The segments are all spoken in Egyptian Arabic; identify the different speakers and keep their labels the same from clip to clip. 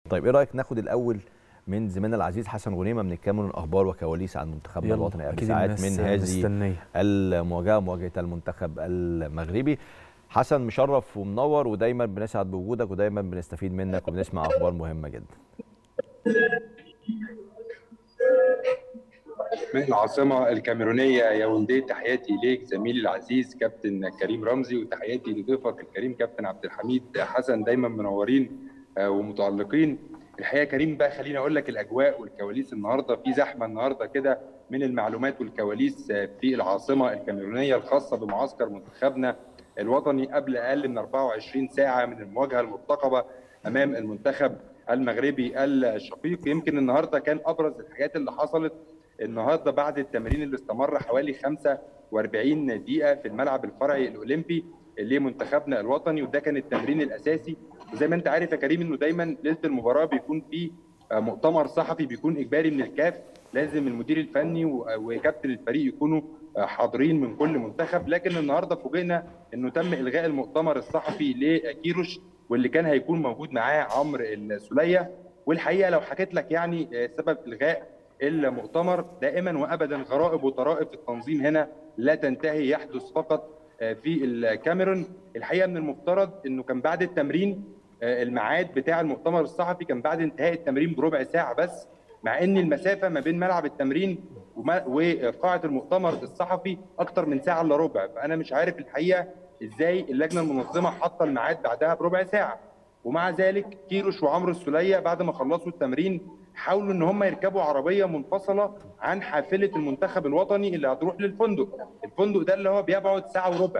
Speaker 1: طيب ايه رايك ناخد الاول من زميلنا العزيز حسن غنيمه من الكاميرون اخبار وكواليس عن منتخبنا
Speaker 2: يلا،
Speaker 1: الوطني قبل
Speaker 2: أكيد
Speaker 1: ساعات
Speaker 2: الناس
Speaker 1: من هذه
Speaker 2: مستنية.
Speaker 1: المواجهه مواجهه المنتخب المغربي حسن مشرف ومنور ودايما بنسعد بوجودك ودايما بنستفيد منك وبنسمع اخبار مهمه جدا
Speaker 3: من العاصمة الكاميرونية ياوندي تحياتي ليك زميلي العزيز كابتن كريم رمزي وتحياتي لضيفك الكريم كابتن عبد الحميد حسن دايما منورين آه، ومتألقين الحقيقة كريم بقى خليني أقول لك الأجواء والكواليس النهاردة في زحمة النهاردة كده من المعلومات والكواليس آه، في العاصمة الكاميرونية الخاصة بمعسكر منتخبنا الوطني قبل أقل من 24 ساعة من المواجهة المرتقبة أمام المنتخب المغربي الشقيق يمكن النهارده كان ابرز الحاجات اللي حصلت النهارده بعد التمرين اللي استمر حوالي 45 دقيقه في الملعب الفرعي الاولمبي لمنتخبنا الوطني وده كان التمرين الاساسي وزي ما انت عارف يا كريم انه دايما ليله المباراه بيكون في آه، مؤتمر صحفي بيكون اجباري من الكاف لازم المدير الفني و- وكابتن الفريق يكونوا آه، حاضرين من كل منتخب لكن النهارده فوجئنا انه تم الغاء المؤتمر الصحفي لكيروش واللي كان هيكون موجود معاه عمرو السوليه والحقيقه لو حكيت لك يعني آه، سبب الغاء المؤتمر دائما وابدا غرائب وطرائف التنظيم هنا لا تنتهي يحدث فقط آه، في الكاميرون الحقيقه من المفترض انه كان بعد التمرين آه، الميعاد بتاع المؤتمر الصحفي كان بعد انتهاء التمرين بربع ساعه بس مع ان المسافه ما بين ملعب التمرين وما- وقاعه المؤتمر الصحفي اكتر من ساعه الا ربع فانا مش عارف الحقيقه ازاي اللجنه المنظمه حاطه الميعاد بعدها بربع ساعه ومع ذلك كيروش وعمرو السوليه بعد ما خلصوا التمرين حاولوا ان هم يركبوا عربيه منفصله عن حافله المنتخب الوطني اللي هتروح للفندق الفندق ده اللي هو بيبعد ساعه وربع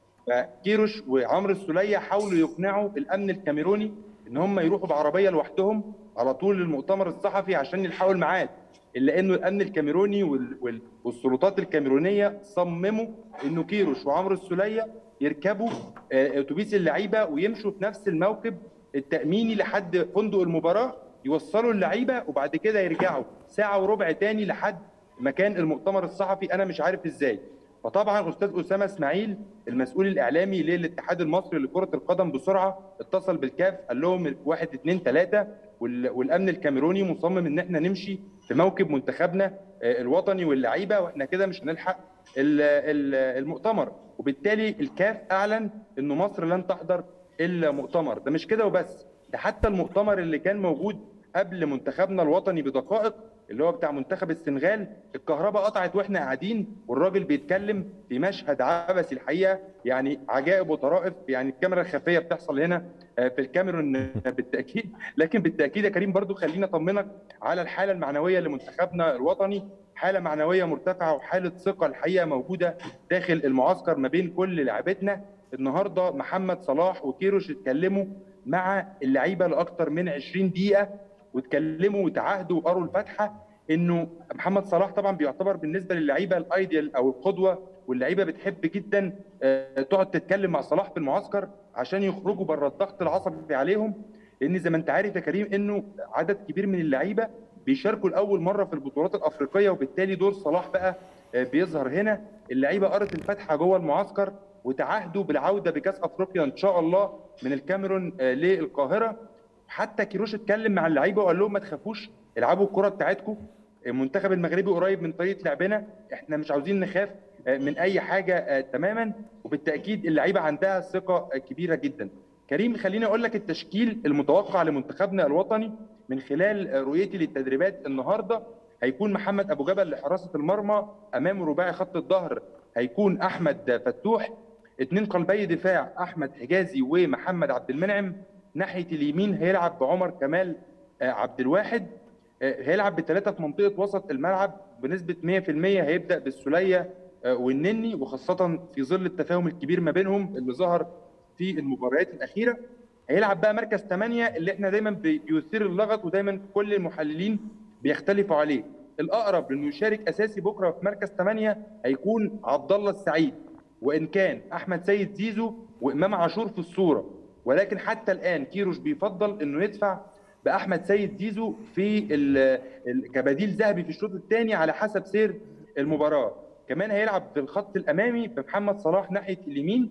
Speaker 3: فكيروش وعمرو السوليه حاولوا يقنعوا الامن الكاميروني ان هم يروحوا بعربيه لوحدهم على طول للمؤتمر الصحفي عشان يلحقوا الميعاد الا انه الامن الكاميروني وال- وال- والسلطات الكاميرونيه صمموا انه كيروش وعمرو السوليه يركبوا آه، اتوبيس اللعيبه ويمشوا في نفس الموكب التاميني لحد فندق المباراه يوصلوا اللعيبه وبعد كده يرجعوا ساعه وربع تاني لحد مكان المؤتمر الصحفي انا مش عارف ازاي فطبعا استاذ اسامه اسماعيل المسؤول الاعلامي للاتحاد المصري لكره القدم بسرعه اتصل بالكاف قال لهم واحد اثنين ثلاثه والامن الكاميروني مصمم ان احنا نمشي في موكب منتخبنا آه، الوطني واللعيبه واحنا كده مش هنلحق ال- ال- المؤتمر وبالتالي الكاف اعلن انه مصر لن تحضر المؤتمر ده مش كده وبس ده حتى المؤتمر اللي كان موجود قبل منتخبنا الوطني بدقائق اللي هو بتاع منتخب السنغال الكهرباء قطعت واحنا قاعدين والراجل بيتكلم في مشهد عبثي الحقيقه يعني عجائب وطرائف يعني الكاميرا الخفيه بتحصل هنا آه، في الكاميرون بالتاكيد لكن بالتاكيد يا كريم برضو خلينا اطمنك على الحاله المعنويه لمنتخبنا الوطني حاله معنويه مرتفعه وحاله ثقه الحقيقه موجوده داخل المعسكر ما بين كل لاعبتنا النهارده محمد صلاح وكيروش اتكلموا مع اللعيبه لاكثر من 20 دقيقه واتكلموا وتعاهدوا وقروا الفاتحه انه محمد صلاح طبعا بيعتبر بالنسبه للعيبه الايديال او القدوه واللعيبه بتحب جدا آه، تقعد تتكلم مع صلاح في المعسكر عشان يخرجوا بره الضغط العصبي عليهم لان زي ما انت عارف يا كريم انه عدد كبير من اللعيبه بيشاركوا لاول مره في البطولات الافريقيه وبالتالي دور صلاح بقى آه، بيظهر هنا اللعيبه قرت الفاتحه جوه المعسكر وتعهدوا بالعوده بكاس افريقيا ان شاء الله من الكاميرون آه، للقاهره حتى كيروش اتكلم مع اللعيبه وقال لهم ما تخافوش العبوا الكره بتاعتكم المنتخب المغربي قريب من طريقه لعبنا احنا مش عاوزين نخاف آه، من اي حاجه آه، تماما وبالتاكيد اللعيبه عندها ثقه آه، كبيره جدا كريم خليني اقول لك التشكيل المتوقع لمنتخبنا الوطني من خلال آه، رؤيتي للتدريبات النهارده هيكون محمد ابو جبل لحراسه المرمى امام رباعي خط الظهر هيكون احمد فتوح اثنين قلبي دفاع احمد حجازي ومحمد عبد المنعم ناحيه اليمين هيلعب بعمر كمال آه، عبد الواحد آه، هيلعب بثلاثه في منطقه وسط الملعب بنسبه 100% هيبدا بالسوليه آه، والنني وخاصه في ظل التفاهم الكبير ما بينهم اللي ظهر في المباريات الاخيره هيلعب بقى مركز 8 اللي احنا دايما بي- بيثير اللغط ودايما كل المحللين بيختلفوا عليه الاقرب لانه يشارك اساسي بكره في مركز 8 هيكون عبد الله السعيد وان كان احمد سيد زيزو وامام عاشور في الصوره ولكن حتى الان كيروش بيفضل انه يدفع باحمد سيد زيزو في ال- ال- كبديل ذهبي في الشوط الثاني على حسب سير المباراه كمان هيلعب في الخط الامامي بمحمد صلاح ناحيه اليمين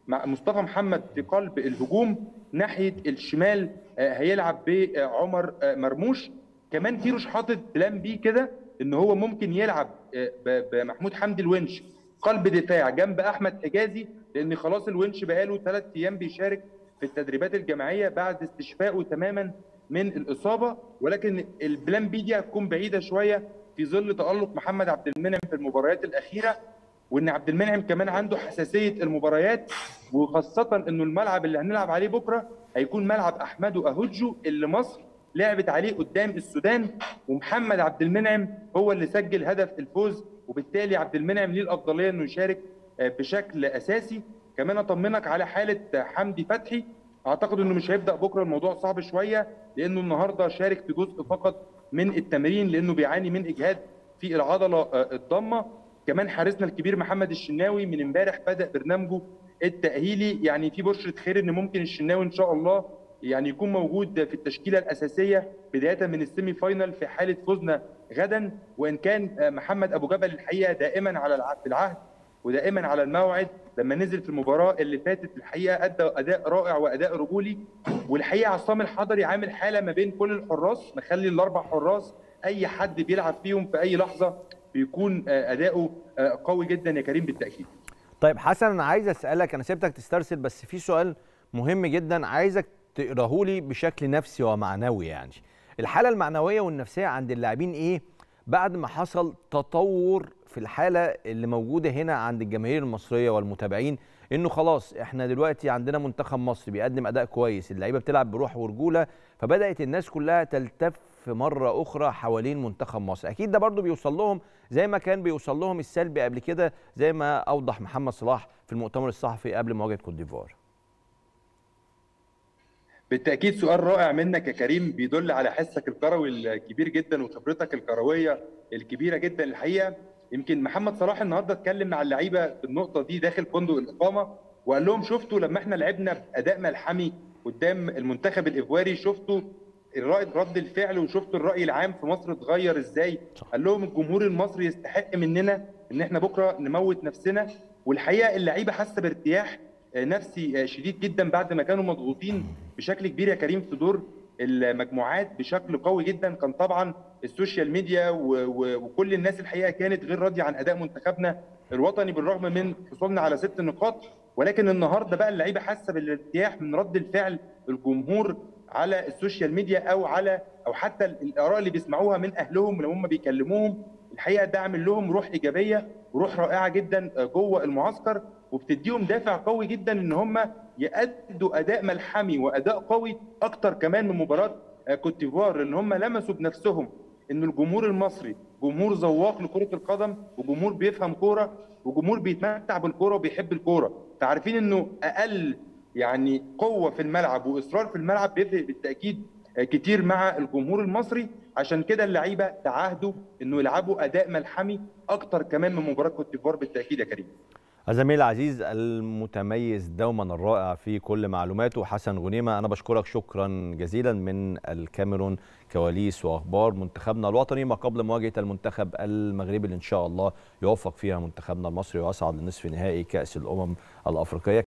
Speaker 3: مع مصطفى محمد في قلب الهجوم ناحيه الشمال هيلعب بعمر مرموش كمان كيروش حاطط بلان بي كده ان هو ممكن يلعب بمحمود حمدي الونش قلب دفاع جنب احمد حجازي لان خلاص الونش بقاله ثلاث ايام بيشارك في التدريبات الجماعيه بعد استشفائه تماما من الاصابه ولكن البلان بي دي هتكون بعيده شويه في ظل تالق محمد عبد المنعم في المباريات الاخيره وان عبد المنعم كمان عنده حساسيه المباريات وخاصه انه الملعب اللي هنلعب عليه بكره هيكون ملعب احمدو اهوجو اللي مصر لعبت عليه قدام السودان ومحمد عبد المنعم هو اللي سجل هدف الفوز وبالتالي عبد المنعم ليه الافضليه انه يشارك بشكل اساسي كمان اطمنك على حاله حمدي فتحي اعتقد انه مش هيبدا بكره الموضوع صعب شويه لانه النهارده شارك في جزء فقط من التمرين لانه بيعاني من اجهاد في العضله الضمه كمان حارسنا الكبير محمد الشناوي من امبارح بدا برنامجه التاهيلي يعني في بشره خير ان ممكن الشناوي ان شاء الله يعني يكون موجود في التشكيله الاساسيه بدايه من السيمي فاينل في حاله فوزنا غدا وان كان محمد ابو جبل الحقيقه دائما على العهد ودائما على الموعد لما نزل في المباراه اللي فاتت الحقيقه ادى اداء رائع واداء رجولي والحقيقه عصام الحضري عامل حاله ما بين كل الحراس مخلي الاربع حراس اي حد بيلعب فيهم في اي لحظه بيكون اداؤه قوي جدا يا كريم بالتاكيد.
Speaker 1: طيب حسن انا عايز اسالك انا سيبتك تسترسل بس في سؤال مهم جدا عايزك تقراه لي بشكل نفسي ومعنوي يعني. الحاله المعنويه والنفسيه عند اللاعبين ايه بعد ما حصل تطور في الحاله اللي موجوده هنا عند الجماهير المصريه والمتابعين انه خلاص احنا دلوقتي عندنا منتخب مصر بيقدم اداء كويس اللعيبه بتلعب بروح ورجوله فبدات الناس كلها تلتف مره اخرى حوالين منتخب مصر اكيد ده برضو بيوصل لهم زي ما كان بيوصل لهم السلبي قبل كده زي ما اوضح محمد صلاح في المؤتمر الصحفي قبل مواجهه كوت ديفوار
Speaker 3: بالتاكيد سؤال رائع منك يا كريم بيدل على حسك الكروي الكبير جدا وخبرتك الكرويه الكبيره جدا الحقيقه يمكن محمد صلاح النهارده اتكلم مع اللعيبه في النقطه دي داخل فندق الاقامه وقال لهم شفتوا لما احنا لعبنا باداء ملحمي قدام المنتخب الايفواري شفتوا الرأي رد الفعل وشفتوا الراي العام في مصر اتغير ازاي قال لهم الجمهور المصري يستحق مننا ان احنا بكره نموت نفسنا والحقيقه اللعيبه حاسه بارتياح نفسي شديد جدا بعد ما كانوا مضغوطين بشكل كبير يا كريم في دور المجموعات بشكل قوي جدا كان طبعا السوشيال ميديا وكل الناس الحقيقه كانت غير راضيه عن اداء منتخبنا الوطني بالرغم من حصولنا على ست نقاط ولكن النهارده بقى اللعيبه حاسه بالارتياح من رد الفعل الجمهور على السوشيال ميديا او على او حتى الاراء اللي بيسمعوها من اهلهم لما هم بيكلموهم الحقيقه ده عامل لهم روح ايجابيه وروح رائعه جدا جوه المعسكر وبتديهم دافع قوي جدا ان هم يأدوا اداء ملحمي واداء قوي اكتر كمان من مباراه كوت ديفوار لان هم لمسوا بنفسهم ان الجمهور المصري جمهور ذواق لكره القدم وجمهور بيفهم كوره وجمهور بيتمتع بالكوره وبيحب الكوره فعارفين انه اقل يعني قوه في الملعب واصرار في الملعب بيفرق بالتاكيد كتير مع الجمهور المصري عشان كده اللعيبه تعاهدوا انه يلعبوا اداء ملحمي اكتر كمان من مباراه كوت ديفوار بالتاكيد يا كريم
Speaker 1: الزميل العزيز المتميز دوما الرائع في كل معلوماته حسن غنيمه انا بشكرك شكرا جزيلا من الكاميرون كواليس واخبار منتخبنا الوطني ما قبل مواجهه المنتخب المغربي اللي ان شاء الله يوفق فيها منتخبنا المصري ويصعد لنصف نهائي كاس الامم الافريقيه